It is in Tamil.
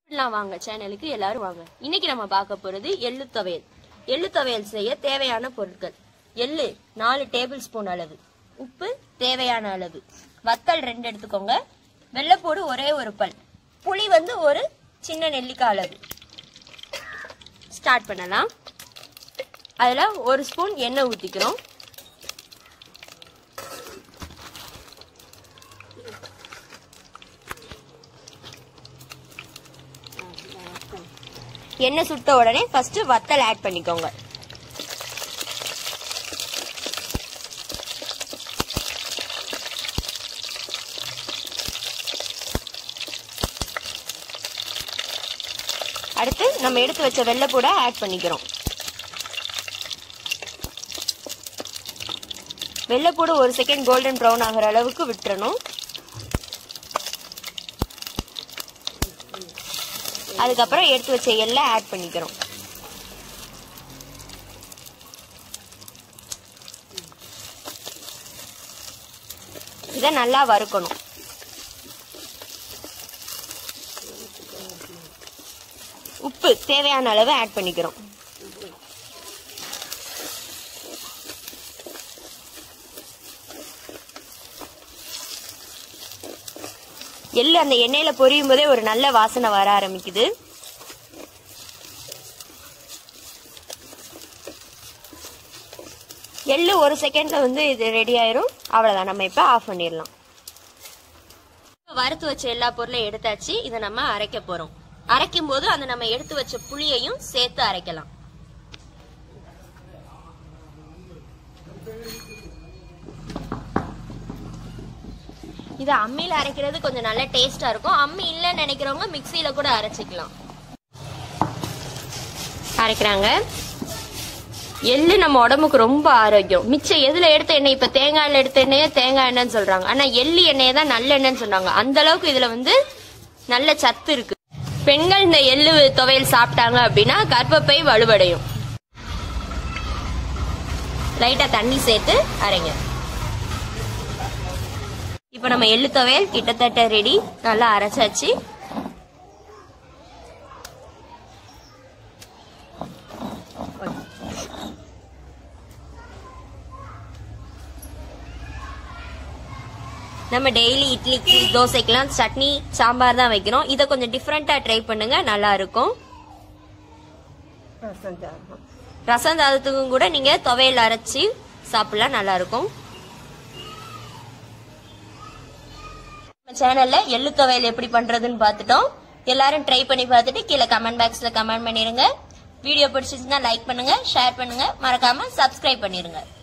எல்லாம் வாங்க சேனலுக்கு எல்லாரும் வாங்க இன்னைக்கு நம்ம பார்க்க போறது எள்ளு துவையல் எள்ளு துவையல் செய்ய தேவையான பொருட்கள் எள்ளு நாலு டேபிள் ஸ்பூன் அளவு உப்பு தேவையான அளவு வத்தல் ரெண்டு எடுத்துக்கோங்க வெள்ளைப்பூடு ஒரே ஒரு பல் புளி வந்து ஒரு சின்ன நெல்லிக்காய் அளவு ஸ்டார்ட் பண்ணலாம் அதில் ஒரு ஸ்பூன் எண்ணெய் ஊற்றிக்கிறோம் எண்ணெய் சுட்ட உடனே ஃபர்ஸ்ட் வத்தல் ஆட் பண்ணிக்கோங்க அடுத்து நம்ம எடுத்து வச்ச வெள்ளைப்பூட ஆட் பண்ணிக்கிறோம் வெள்ளைப்பூடு ஒரு செகண்ட் கோல்டன் ப்ரௌன் ஆகிற அளவுக்கு விட்டுறணும் அதுக்கப்புறம் எடுத்து வச்ச எல்லை ஆட் பண்ணிக்கிறோம் இதை நல்லா வறுக்கணும் உப்பு தேவையான அளவு ஆட் பண்ணிக்கிறோம் எள்ளு அந்த எண்ணெயில பொரியும் போதே ஒரு நல்ல வாசனை வர ஆரம்பிக்குது எள்ளு ஒரு செகண்ட்ல வந்து இது ரெடி ஆயிரும் அவ்வளவுதான் நம்ம இப்ப ஆஃப் பண்ணிடலாம் வறுத்து வச்ச எல்லா பொருளையும் எடுத்தாச்சு இதை நம்ம அரைக்க போறோம் அரைக்கும் போது அந்த நம்ம எடுத்து வச்ச புளியையும் சேர்த்து அரைக்கலாம் இது அம்மியில அரைக்கிறது கொஞ்சம் நல்ல டேஸ்டா இருக்கும் அம்மி இல்லைன்னு நினைக்கிறவங்க மிக்சியில கூட அரைச்சிக்கலாம் அரைக்கிறாங்க எள்ளு நம்ம உடம்புக்கு ரொம்ப ஆரோக்கியம் மிச்சம் எதுல எடுத்த எண்ணெய் இப்ப தேங்காயில எடுத்த எண்ணெய தேங்காய் எண்ணெய்னு சொல்றாங்க ஆனா எள்ளு எண்ணெயை தான் நல்ல எண்ணெய்னு சொல்றாங்க அந்த அளவுக்கு இதுல வந்து நல்ல சத்து இருக்கு பெண்கள் இந்த எள்ளு துவையல் சாப்பிட்டாங்க அப்படின்னா கர்ப்பப்பை வலுவடையும் லைட்டா தண்ணி சேர்த்து அரைங்க இப்போ நம்ம எள்ளு துவையல் கிட்டத்தட்ட ரெடி நல்லா அரைச்சாச்சு நம்ம டெய்லி இட்லிக்கு தோசைக்கெல்லாம் சட்னி சாம்பார் தான் வைக்கிறோம் இதை கொஞ்சம் டிஃப்ரெண்ட்டாக ட்ரை பண்ணுங்க நல்லா இருக்கும் ரசம் சாதத்துக்கும் கூட நீங்க துவையல் அரைச்சி சாப்பிடலாம் நல்லா இருக்கும் நம்ம சேனல்ல எள்ளு துவையல் எப்படி பண்றதுன்னு பார்த்துட்டோம் எல்லாரும் ட்ரை பண்ணி பார்த்துட்டு கீழே கமெண்ட் பாக்ஸ்ல கமெண்ட் பண்ணிருங்க வீடியோ பிடிச்சிருந்தா லைக் பண்ணுங்க ஷேர் பண்ணுங்க மறக்காம சப்ஸ்கிரைப் பண்ணிருங்க